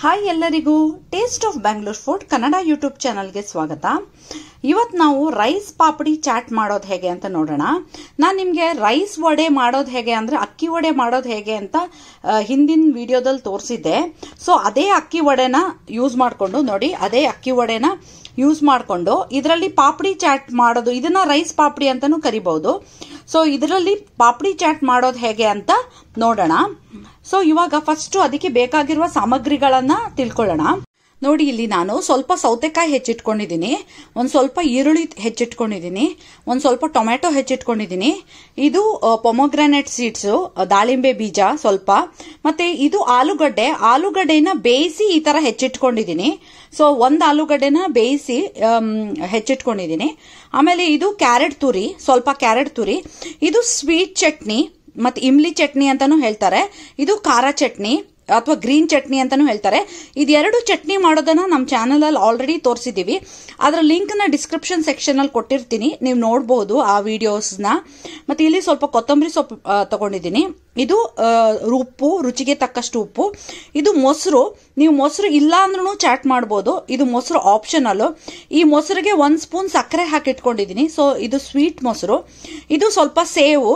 hi ಎಲ್ಲರಿಗೂ taste of Bangalore food Kannada YouTube ಚಾನಲ್ಗೆ ಸ್ವಾಗತ ಇವತ್ತು ನಾವು ರೈಸ್ ಪಾಪಡಿ ಚಾಟ್ ಮಾಡೋದು ಹೇಗೆ ಅಂತ ನೋಡೋಣ ನಾನು ನಿಮಗೆ ರೈಸ್ ವಡೆ ಮಾಡೋದು ಹೇಗೆ ಅಂದರೆ ಅಕ್ಕಿ ವಡೆ ಮಾಡೋದು ಹೇಗೆ ಅಂತ ಆ, ಹಿಂದಿನ ವಿಡಿಯೋದಲ್ಲಿ ತೋರಿಸಿದ್ದೆ ಸೊ ಅದೇ ಅಕ್ಕಿ ವಡೆನ ಯೂಸ್ ಮಾಡಿಕೊಂಡು ನೋಡಿ ಅದೇ ಅಕ್ಕಿ ವಡೆನ ಯೂಸ್ ಮಾಡಿಕೊಂಡು ಇದರಲ್ಲಿ ಪಾಪಡಿ ಚಾಟ್ ಮಾಡೋದು ಇದನ್ನ ರೈಸ್ ಪಾಪಡಿ ಅಂತಾನೂ ಕರಿಬಹುದು ಸೊ ಇದರಲ್ಲಿ ಪಾಪಡಿ ಚಾಟ್ ಮಾಡೋದು ಹೇಗೆ ಅಂತ ನೋಡೋಣ ಸೊ ಇವಾಗ ಫಸ್ಟ್ ಅದಕ್ಕೆ ಬೇಕಾಗಿರುವ ಸಾಮಗ್ರಿಗಳನ್ನ ತಿಳ್ಕೊಳ್ಳೋಣ ನೋಡಿ ಇಲ್ಲಿ ನಾನು ಸ್ವಲ್ಪ ಸೌತೆಕಾಯಿ ಹೆಚ್ಚಿಟ್ಕೊಂಡಿದ್ದೀನಿ ಒಂದು ಸ್ವಲ್ಪ ಈರುಳ್ಳಿ ಹೆಚ್ಚಿಟ್ಕೊಂಡಿದ್ದೀನಿ ಒಂದು ಸ್ವಲ್ಪ ಟೊಮೆಟೊ ಹೆಚ್ಚಿಟ್ಕೊಂಡಿದ್ದೀನಿ ಇದು ಪೊಮೊಗ್ರಾನೆಟ್ ಸೀಡ್ಸು ದಾಳಿಂಬೆ ಬೀಜ ಸ್ವಲ್ಪ ಮತ್ತೆ ಇದು ಆಲೂಗಡ್ಡೆ ಆಲೂಗಡ್ಡೆನ ಬೇಯಿಸಿ ಈ ತರ ಹೆಚ್ಚಿಟ್ಕೊಂಡಿದ್ದೀನಿ ಸೊ ಒಂದು ಆಲೂಗಡ್ಡೆನ ಬೇಯಿಸಿ ಆಮ್, ಹೆಚ್ಚಿಟ್ಕೊಂಡಿದ್ದೀನಿ ಆಮೇಲೆ ಇದು ಕ್ಯಾರೆಟ್ ತುರಿ ಸ್ವಲ್ಪ ಕ್ಯಾರೆಟ್ ತುರಿ ಇದು ಸ್ವೀಟ್ ಚಟ್ನಿ ಮತ್ತೆ ಇಮ್ಲಿ ಚಟ್ನಿ ಅಂತಾನು ಹೇಳ್ತಾರೆ ಇದು ಖಾರ ಚಟ್ನಿ ಅಥವಾ ಗ್ರೀನ್ ಚಟ್ನಿ ಅಂತಾನು ಹೇಳ್ತಾರೆ ಇದೆರಡು ಚಟ್ನಿ ಮಾಡೋದನ್ನ ನಮ್ಮ ಚಾನಲ್ ಅಲ್ಲಿ ಆಲ್ರೆಡಿ ತೋರಿಸಿದೀವಿ ಅದರ ಲಿಂಕ್ ನ ಡಿಸ್ಕ್ರಿಪ್ಷನ್ ಸೆಕ್ಷನ್ ಅಲ್ಲಿ ಕೊಟ್ಟಿರ್ತೀನಿ ನೀವು ನೋಡಬಹುದು ಆ ವಿಡಿಯೋಸ್ನ ಮತ್ತೆ ಇಲ್ಲಿ ಸ್ವಲ್ಪ ಕೊತ್ತಂಬರಿ ಸೊಪ್ಪು ಆ, ತಗೊಂಡಿದ್ದೀನಿ ಇದು ಆ, ಉಪ್ಪು ರುಚಿಗೆ ತಕ್ಕಷ್ಟು ಉಪ್ಪು ಇದು ಮೊಸರು ನೀವು ಮೊಸರು ಇಲ್ಲ ಅಂದ್ರೂ ಚಾಟ್ ಮಾಡ್ಬೋದು ಇದು ಮೊಸರು ಆಪ್ಷನಲ್ ಈ ಮೊಸರಿಗೆ ಒಂದ್ ಸ್ಪೂನ್ ಸಕ್ಕರೆ ಹಾಕಿಟ್ಕೊಂಡಿದ್ದೀನಿ ಸೊ ಇದು ಸ್ವೀಟ್ ಮೊಸರು ಇದು ಸ್ವಲ್ಪ ಸೇವು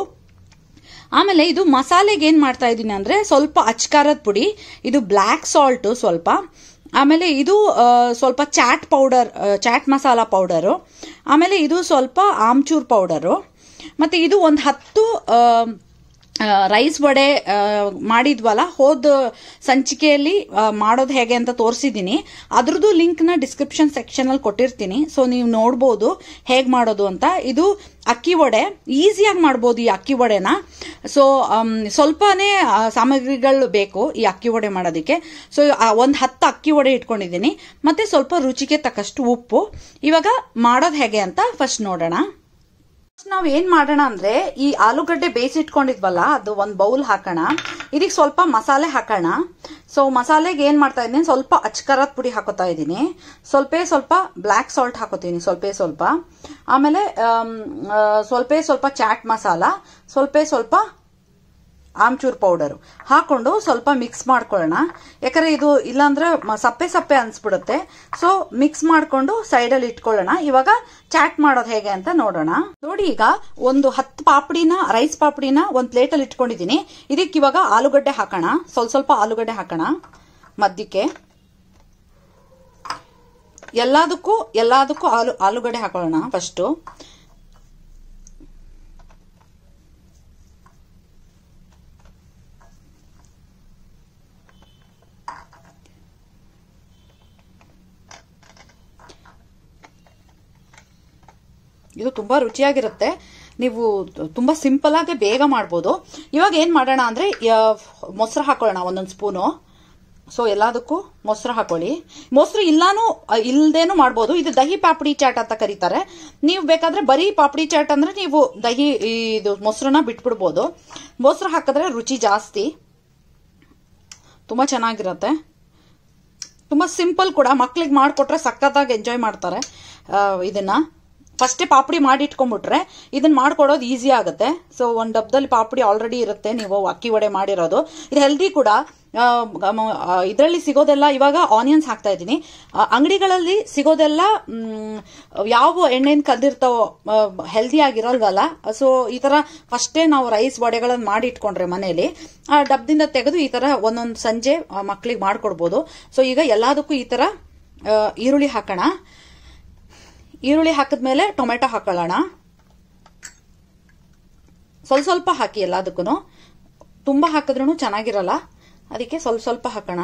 ಆಮೇಲೆ ಇದು ಮಸಾಲೆಗೆ ಏನ್ ಮಾಡ್ತಾ ಇದ್ದೀನಿ ಅಂದ್ರೆ ಸ್ವಲ್ಪ ಅಚ್ಕಾರದ ಪುಡಿ ಇದು ಬ್ಲ್ಯಾಕ್ ಸಾಲ್ಟ್ ಸ್ವಲ್ಪ ಆಮೇಲೆ ಇದು ಆ, ಸ್ವಲ್ಪ ಚಾಟ್ ಪೌಡರ್ ಚಾಟ್ ಮಸಾಲ ಪೌಡರು ಆಮೇಲೆ ಇದು ಸ್ವಲ್ಪ ಆಮ್ಚೂರ್ ಪೌಡರು ಮತ್ತೆ ಇದು ಒಂದು ಹತ್ತು ಆ, ಆ, ರೈಸ್ ವಡೆ ಆ, ಮಾಡಿದ್ವಲ್ಲ ಹೋದ ಸಂಚಿಕೆಯಲ್ಲಿ ಆ, ಮಾಡೋದು ಹೇಗೆ ಅಂತ ತೋರಿಸಿದ್ದೀನಿ ಅದ್ರದ್ದು ಲಿಂಕ್ನ ಡಿಸ್ಕ್ರಿಪ್ಷನ್ ಸೆಕ್ಷನ್ ಅಲ್ಲಿ ಕೊಟ್ಟಿರ್ತೀನಿ ಸೊ ನೀವು ನೋಡ್ಬೋದು ಹೇಗೆ ಮಾಡೋದು ಅಂತ ಇದು ಅಕ್ಕಿ ವಡೆ ಈಸಿಯಾಗಿ ಮಾಡ್ಬೋದು ಈ ಅಕ್ಕಿ ವಡೆನ ಸೊ ಸ್ವಲ್ಪನೇ ಆ, ಸಾಮಗ್ರಿಗಳು ಬೇಕು ಈ ಅಕ್ಕಿ ವಡೆ ಮಾಡೋದಕ್ಕೆ ಸೊ ಒಂದು ಹತ್ತು ಅಕ್ಕಿ ವಡೆ ಇಟ್ಕೊಂಡಿದ್ದೀನಿ ಮತ್ತೆ ಸ್ವಲ್ಪ ರುಚಿಗೆ ತಕ್ಕಷ್ಟು ಉಪ್ಪು ಇವಾಗ ಮಾಡೋದು ಹೇಗೆ ಅಂತ ಫಸ್ಟ್ ನೋಡೋಣ ನಾವ್ ಏನ್ ಮಾಡೋಣ ಅಂದ್ರೆ ಈ ಆಲೂಗಡ್ಡೆ ಬೇಯಿಸಿಟ್ಕೊಂಡಿದ್ವಲ್ಲ ಅದು ಒಂದ್ ಬೌಲ್ ಹಾಕೋಣ ಇದಕ್ಕೆ ಸ್ವಲ್ಪ ಮಸಾಲೆ ಹಾಕೋಣ ಸೊ ಮಸಾಲೆಗೆ ಏನ್ ಮಾಡ್ತಾ ಇದ್ದೀನಿ ಸ್ವಲ್ಪ ಅಚ್ಕರದ ಪುಡಿ ಹಾಕೋತಾ ಇದ್ದೀನಿ ಸ್ವಲ್ಪ ಸ್ವಲ್ಪ ಬ್ಲ್ಯಾಕ್ ಸಾಲ್ಟ್ ಹಾಕೋತೀನಿ ಸ್ವಲ್ಪ ಸ್ವಲ್ಪ ಆಮೇಲೆ ಆಮ್, ಆ, ಸ್ವಲ್ಪ ಸ್ವಲ್ಪ ಚಾಟ್ ಮಸಾಲ ಸ್ವಲ್ಪ ಸ್ವಲ್ಪ ಆಮ್ಚೂರ್ ಪೌಡರು ಹಾಕೊಂಡು ಸ್ವಲ್ಪ ಮಿಕ್ಸ್ ಮಾಡ್ಕೊಳ್ಳೋಣ ಯಾಕಂದ್ರೆ ಇದು ಇಲ್ಲಾಂದ್ರೆ ಮ- ಸಪ್ಪೆ ಸಪ್ಪೆ ಅನ್ಸ್ಬಿಡುತ್ತೆ ಸೊ ಮಿಕ್ಸ್ ಮಾಡ್ಕೊಂಡು ಸೈಡಲ್ಲಿ ಇಟ್ಕೊಳ್ಳೋಣ ಇವಾಗ ಚಾಟ್ ಮಾಡೋದು ಹೇಗೆ ಅಂತ ನೋಡೋಣ ನೋಡಿ ಈಗ ಒಂದು ಹತ್ತು ಪಾಪಡಿನ ರೈಸ್ ಪಾಪಡಿನ ಒಂದು ಪ್ಲೇಟಲ್ಲಿ ಇಟ್ಕೊಂಡಿದ್ದೀನಿ ಇದಕ್ಕೆ ಇವಾಗ ಆಲೂಗಡ್ಡೆ ಹಾಕೋಣ ಸ್ವಲ್ಪ ಸ್ವಲ್ಪ ಆಲೂಗಡ್ಡೆ ಹಾಕೋಣ ಮಧ್ಯಕ್ಕೆ ಎಲ್ಲದಕ್ಕೂ ಎಲ್ಲದಕ್ಕೂ ಆಲೂ ಆಲೂಗಡ್ಡೆ ಹಾಕೊಳ್ಳೋಣ ಫಸ್ಟು ಇದು ತುಂಬಾ ರುಚಿಯಾಗಿರುತ್ತೆ ನೀವು ತುಂಬಾ ಸಿಂಪಲ್ ಆಗಿ ಬೇಗ ಮಾಡ್ಬೋದು ಇವಾಗ ಏನ್ ಮಾಡೋಣ ಅಂದ್ರೆ ಯ- ಮೊಸರು ಹಾಕೊಳ್ಳೋಣ ಒಂದೊಂದು ಸ್ಪೂನು ಸೊ ಎಲ್ಲದಕ್ಕೂ ಮೊಸರು ಹಾಕೊಳ್ಳಿ ಮೊಸರು ಇಲ್ಲಾನು ಅ, ಇಲ್ದೇನು ಮಾಡ್ಬೋದು ಇದು ದಹಿ ಪಾಪಡಿ ಚಾಟ್ ಅಂತ ಕರೀತಾರೆ ನೀವು ಬೇಕಾದ್ರೆ ಬರೀ ಪಾಪಡಿ ಚಾಟ್ ಅಂದ್ರೆ ನೀವು ದಹಿ ಇದು ಮೊಸರನ್ನ ಬಿಟ್ಬಿಡ್ಬೋದು ಮೊಸರು ಹಾಕಿದ್ರೆ ರುಚಿ ಜಾಸ್ತಿ ತುಂಬಾ ಚೆನ್ನಾಗಿರುತ್ತೆ ತುಂಬಾ ಸಿಂಪಲ್ ಕೂಡ ಮಕ್ಳಿಗೆ ಮಾಡಿಕೊಟ್ರೆ ಸಖತ್ತಾಗಿ ಎಂಜಾಯ್ ಮಾಡ್ತಾರೆ ಆ, ಇದನ್ನ ಫಸ್ಟೇ ಪಾಪಡಿ ಮಾಡಿ ಇಟ್ಕೊಂಡ್ಬಿಟ್ರೆ ಇದನ್ನ ಮಾಡ್ಕೊಡೋದು ಈಸಿ ಆಗುತ್ತೆ ಸೊ ಒಂದು ಡಬ್ಬದಲ್ಲಿ ಪಾಪಡಿ ಆಲ್ರೆಡಿ ಇರುತ್ತೆ ನೀವು ಅಕ್ಕಿ ವಡೆ ಮಾಡಿರೋದು ಇದು ಹೆಲ್ದಿ ಕೂಡ ಇದರಲ್ಲಿ ಸಿಗೋದೆಲ್ಲ ಇವಾಗ ಆನಿಯನ್ಸ್ ಹಾಕ್ತಾ ಇದ್ದೀನಿ ಅಂಗಡಿಗಳಲ್ಲಿ ಸಿಗೋದೆಲ್ಲ ಮ್, ಯಾವ ಎಣ್ಣೆನ ಕದ್ದಿರ್ತಾವೋ ಹೆಲ್ದಿ ಆಗಿರಲ್ವಲ್ಲ ಸೊ ಈ ತರ ಫಸ್ಟೇ ನಾವು ರೈಸ್ ವಡೆಗಳನ್ನ ಮಾಡಿ ಇಟ್ಕೊಂಡ್ರೆ ಮನೇಲಿ ಆ ಡಬ್ಬದಿಂದ ತೆಗೆದು ಈ ತರ ಒಂದೊಂದು ಸಂಜೆ ಮಕ್ಕಳಿಗೆ ಮಾಡ್ಕೊಡ್ಬೋದು ಸೊ ಈಗ ಎಲ್ಲದಕ್ಕೂ ಈ ತರ ಆ, ಈರುಳ್ಳಿ ಹಾಕೋಣ ಈರುಳ್ಳಿ ಹಾಕಿದ್ಮೇಲೆ ಟೊಮೆಟೊ ಹಾಕೊಳ್ಳೋಣ ಸ್ವಲ್ಪ ಸ್ವಲ್ಪ ಹಾಕಿ ಎಲ್ಲದಕ್ಕೂ ತುಂಬಾ ಹಾಕಿದ್ರೂ ಚೆನ್ನಾಗಿರಲ್ಲ ಅದಕ್ಕೆ ಸ್ವಲ್ಪ ಸ್ವಲ್ಪ ಹಾಕೋಣ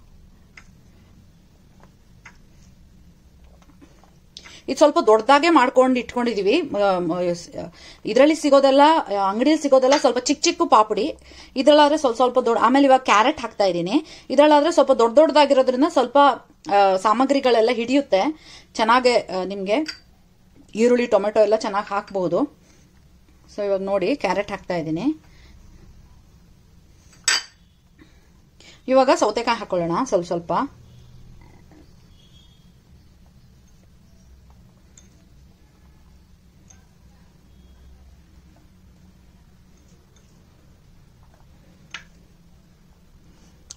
ಇದು ಸ್ವಲ್ಪ ದೊಡ್ಡದಾಗೆ ಮಾಡ್ಕೊಂಡು ಇಟ್ಕೊಂಡಿದೀವಿ ಇದರಲ್ಲಿ ಸಿಗೋದೆಲ್ಲ ಅಂಗಡಿಯಲ್ಲಿ ಸಿಗೋದೆಲ್ಲ ಸ್ವಲ್ಪ ಚಿಕ್ಕ ಚಿಕ್ಕ ಪಾಪಡಿ ಇದ್ರಲ್ಲಾದ್ರೆ ಸ್ವಲ್ಪ ಸ್ವಲ್ಪ ದೊಡ್ಡ ಆಮೇಲೆ ಇವಾಗ ಕ್ಯಾರೆಟ್ ಹಾಕ್ತಾ ಇದ್ದೀನಿ ಇದ್ರಲ್ಲಾದ್ರೆ ಸ್ವಲ್ಪ ದೊಡ್ಡ ದೊಡ್ಡದಾಗಿರೋದ್ರಿಂದ ಸ್ವಲ್ಪ ಆ, ಸಾಮಗ್ರಿಗಳೆಲ್ಲ ಹಿಡಿಯುತ್ತೆ ಚೆನ್ನಾಗೆ ಆ, ನಿಮ್ಗೆ ಈರುಳ್ಳಿ ಟೊಮೆಟೊ ಎಲ್ಲ ಚೆನ್ನಾಗಿ ಹಾಕ್ಬಹುದು ಸೊ ಇವಾಗ ನೋಡಿ ಕ್ಯಾರೆಟ್ ಹಾಕ್ತಾ ಇದ್ದೀನಿ ಇವಾಗ ಸೌತೆಕಾಯಿ ಹಾಕೊಳ್ಳೋಣ ಸ್ವಲ್ಪ ಸ್ವಲ್ಪ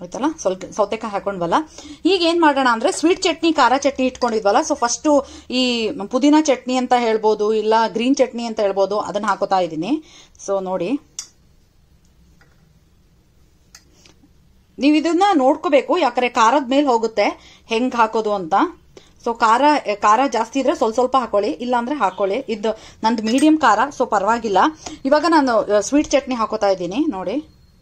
ಆಯ್ತಲ್ಲ ಸ್ವಲ್ಪ ಸೌತೆಕಾಯಿ ಹಾಕೊಂಡ್ವಲ್ಲ ಈಗ ಏನ್ ಮಾಡೋಣ ಅಂದ್ರೆ ಸ್ವೀಟ್ ಚಟ್ನಿ ಖಾರ ಚಟ್ನಿ ಇಟ್ಕೊಂಡಿದ್ವಲ್ಲ ಸೊ ಫಸ್ಟ್ ಈ ಪುದೀನ ಚಟ್ನಿ ಅಂತ ಹೇಳ್ಬೋದು ಇಲ್ಲ ಗ್ರೀನ್ ಚಟ್ನಿ ಅಂತ ಹೇಳ್ಬೋದು ಅದನ್ನ ಹಾಕೋತಾ ಇದ್ದೀನಿ ಸೊ ನೋಡಿ ನೀವು ಇದನ್ನ ನೋಡ್ಕೋಬೇಕು ಯಾಕಂದ್ರೆ ಖಾರದ ಮೇಲೆ ಹೋಗುತ್ತೆ ಹೆಂಗ್ ಹಾಕೋದು ಅಂತ ಸೊ ಖಾರ ಖಾರ ಜಾಸ್ತಿ ಇದ್ರೆ ಸ್ವಲ್ಪ ಸ್ವಲ್ಪ ಹಾಕೊಳ್ಳಿ ಇಲ್ಲ ಅಂದ್ರೆ ಹಾಕೊಳ್ಳಿ ಇದು ನಂದು ಮೀಡಿಯಂ ಖಾರ ಸೊ ಪರವಾಗಿಲ್ಲ ಇವಾಗ ನಾನು ಸ್ವೀಟ್ ಚಟ್ನಿ ಹಾಕೋತಾ ಇದ್ದೀನಿ ನೋಡಿ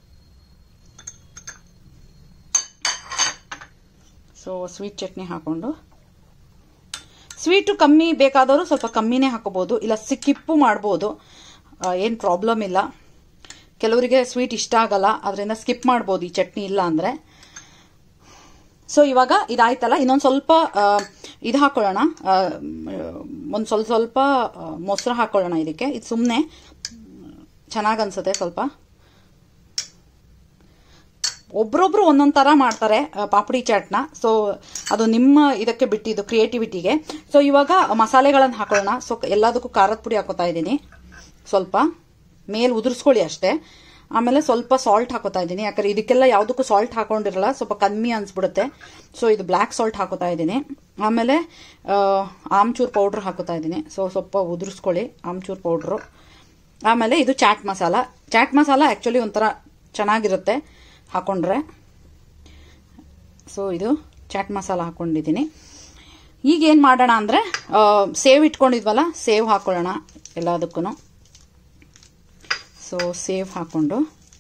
ಸೊ ಸ್ವೀಟ್ ಚಟ್ನಿ ಹಾಕೊಂಡು ಸ್ವೀಟು ಕಮ್ಮಿ ಬೇಕಾದವರು ಸ್ವಲ್ಪ ಕಮ್ಮಿನೇ ಹಾಕೋಬಹುದು ಇಲ್ಲ ಸಿಕ್ಕಿಪ್ಪು ಮಾಡ್ಬೋದು ಏನು ಪ್ರಾಬ್ಲಮ್ ಇಲ್ಲ ಕೆಲವರಿಗೆ ಸ್ವೀಟ್ ಇಷ್ಟ ಆಗಲ್ಲ ಅದರಿಂದ ಸ್ಕಿಪ್ ಮಾಡ್ಬೋದು ಈ ಚಟ್ನಿ ಇಲ್ಲ ಅಂದರೆ ಸೊ ಇವಾಗ ಇದಾಯ್ತಲ್ಲ ಇನ್ನೊಂದು ಸ್ವಲ್ಪ ಇದು ಹಾಕೊಳ್ಳೋಣ ಒಂದು ಸ್ವಲ್ಪ ಸ್ವಲ್ಪ ಮೊಸರು ಹಾಕೊಳ್ಳೋಣ ಇದಕ್ಕೆ ಇದು ಸುಮ್ಮನೆ ಚೆನ್ನಾಗಿ ಅನ್ಸುತ್ತೆ ಸ್ವಲ್ಪ ಒಬ್ರೊಬ್ರು ಒಂದೊಂದು ಥರ ಮಾಡ್ತಾರೆ ಪಾಪಡಿ ಚಾಟ್ನ ಸೊ ಅದು ನಿಮ್ಮ ಇದಕ್ಕೆ ಬಿಟ್ಟಿದ್ದು ಕ್ರಿಯೇಟಿವಿಟಿಗೆ ಸೊ ಇವಾಗ ಮಸಾಲೆಗಳನ್ನು ಹಾಕೊಳ್ಳೋಣ ಸೊ ಎಲ್ಲದಕ್ಕೂ ಖಾರದ ಪುಡಿ ಹಾಕೋತಾ ಇದ್ದೀನಿ ಸ್ವಲ್ಪ ಮೇಲೆ ಉದುರಿಸ್ಕೊಳ್ಳಿ ಅಷ್ಟೇ ಆಮೇಲೆ ಸ್ವಲ್ಪ ಸಾಲ್ಟ್ ಹಾಕೋತಾ ಇದ್ದೀನಿ ಯಾಕಂದ್ರೆ ಇದಕ್ಕೆಲ್ಲ ಯಾವುದಕ್ಕೂ ಸಾಲ್ಟ್ ಹಾಕೊಂಡಿರಲ್ಲ ಸ್ವಲ್ಪ ಕಮ್ಮಿ ಅನ್ಸ್ಬಿಡುತ್ತೆ ಸೊ ಇದು ಬ್ಲ್ಯಾಕ್ ಸಾಲ್ಟ್ ಹಾಕೋತಾ ಇದ್ದೀನಿ ಆಮೇಲೆ ಆಮ್ಚೂರ್ ಪೌಡ್ರ್ ಹಾಕೋತಾ ಇದ್ದೀನಿ ಸೊ ಸ್ವಲ್ಪ ಉದುರಿಸ್ಕೊಳ್ಳಿ ಆಮ್ಚೂರ್ ಪೌಡ್ರು ಆಮೇಲೆ ಇದು ಚಾಟ್ ಮಸಾಲ ಚಾಟ್ ಮಸಾಲ ಆ್ಯಕ್ಚುಲಿ ಒಂಥರ ಚೆನ್ನಾಗಿರುತ್ತೆ ಹಾಕೊಂಡ್ರೆ ಸೊ ಇದು ಚಾಟ್ ಮಸಾಲ ಹಾಕೊಂಡಿದ್ದೀನಿ ಈಗ ಏನು ಮಾಡೋಣ ಅಂದರೆ ಸೇವ್ ಇಟ್ಕೊಂಡಿದ್ವಲ್ಲ ಸೇವ್ ಹಾಕೊಳ್ಳೋಣ ಎಲ್ಲದಕ್ಕೂ ಸೊ ಸೇವ್ ಹಾಕೊಂಡು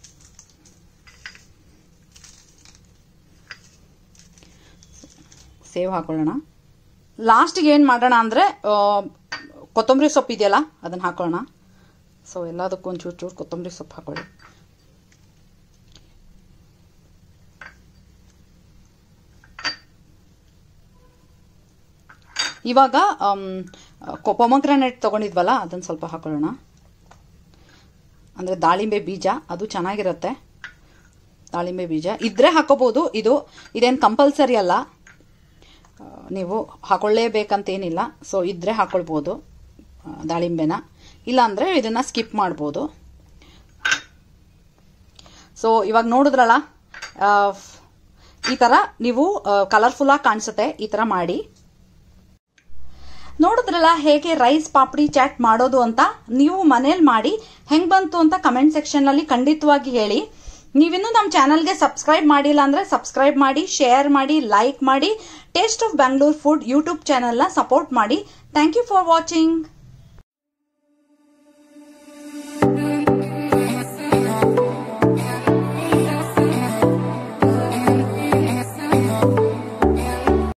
ಸೇವ್ ಹಾಕೊಳ್ಳೋಣ ಲಾಸ್ಟಿಗೆ ಏನು ಮಾಡೋಣ ಅಂದರೆ ಕೊತ್ತಂಬರಿ ಸೊಪ್ಪು ಇದೆಯಲ್ಲ ಅದನ್ನು ಹಾಕೊಳ್ಳೋಣ ಸೊ ಎಲ್ಲದಕ್ಕೂ ಒಂದು ಚೂರು ಚೂರು ಕೊತ್ತಂಬರಿ ಸೊಪ್ಪು ಹಾಕೊಳ್ಳಿ ಇವಾಗ ಪೊಮಗ್ರಾನೇಟ್ ತೊಗೊಂಡಿದ್ವಲ್ಲ ಅದನ್ನು ಸ್ವಲ್ಪ ಹಾಕೊಳ್ಳೋಣ ಅಂದರೆ ದಾಳಿಂಬೆ ಬೀಜ ಅದು ಚೆನ್ನಾಗಿರುತ್ತೆ ದಾಳಿಂಬೆ ಬೀಜ ಇದ್ರೆ ಹಾಕೋಬಹುದು ಇದು ಇದೇನು ಕಂಪಲ್ಸರಿ ಅಲ್ಲ ನೀವು ಹಾಕೊಳ್ಳೇಬೇಕಂತೇನಿಲ್ಲ ಸೊ ಇದ್ರೆ ಹಾಕೊಳ್ಬೋದು ದಾಳಿಂಬೆನ ಇಲ್ಲಾಂದರೆ ಇದನ್ನು ಸ್ಕಿಪ್ ಮಾಡ್ಬೋದು ಸೊ ಇವಾಗ ನೋಡಿದ್ರಲ್ಲ ಈ ಥರ ನೀವು ಕಲರ್ಫುಲ್ಲಾಗಿ ಕಾಣಿಸುತ್ತೆ ಈ ಥರ ಮಾಡಿ ನೋಡಿದ್ರಲ್ಲ ಹೇಗೆ ರೈಸ್ ಪಾಪಡಿ ಚಾಟ್ ಮಾಡೋದು ಅಂತ ನೀವು ಮನೇಲಿ ಮಾಡಿ ಹೆಂಗ್ ಬಂತು ಅಂತ ಕಮೆಂಟ್ ಸೆಕ್ಷನ್ ನಲ್ಲಿ ಖಂಡಿತವಾಗಿ ಹೇಳಿ ನೀವಿನ್ನೂ ನಮ್ಮ ಚಾನಲ್ಗೆ ಸಬ್ಸ್ಕ್ರೈಬ್ ಮಾಡಿಲ್ಲ ಅಂದ್ರೆ ಸಬ್ಸ್ಕ್ರೈಬ್ ಮಾಡಿ ಶೇರ್ ಮಾಡಿ ಲೈಕ್ ಮಾಡಿ taste of Bangalore food YouTube ಚಾನೆಲ್ನ ಸಪೋರ್ಟ್ ಮಾಡಿ ಥ್ಯಾಂಕ್ ಯು ಫಾರ್ ವಾಚಿಂಗ್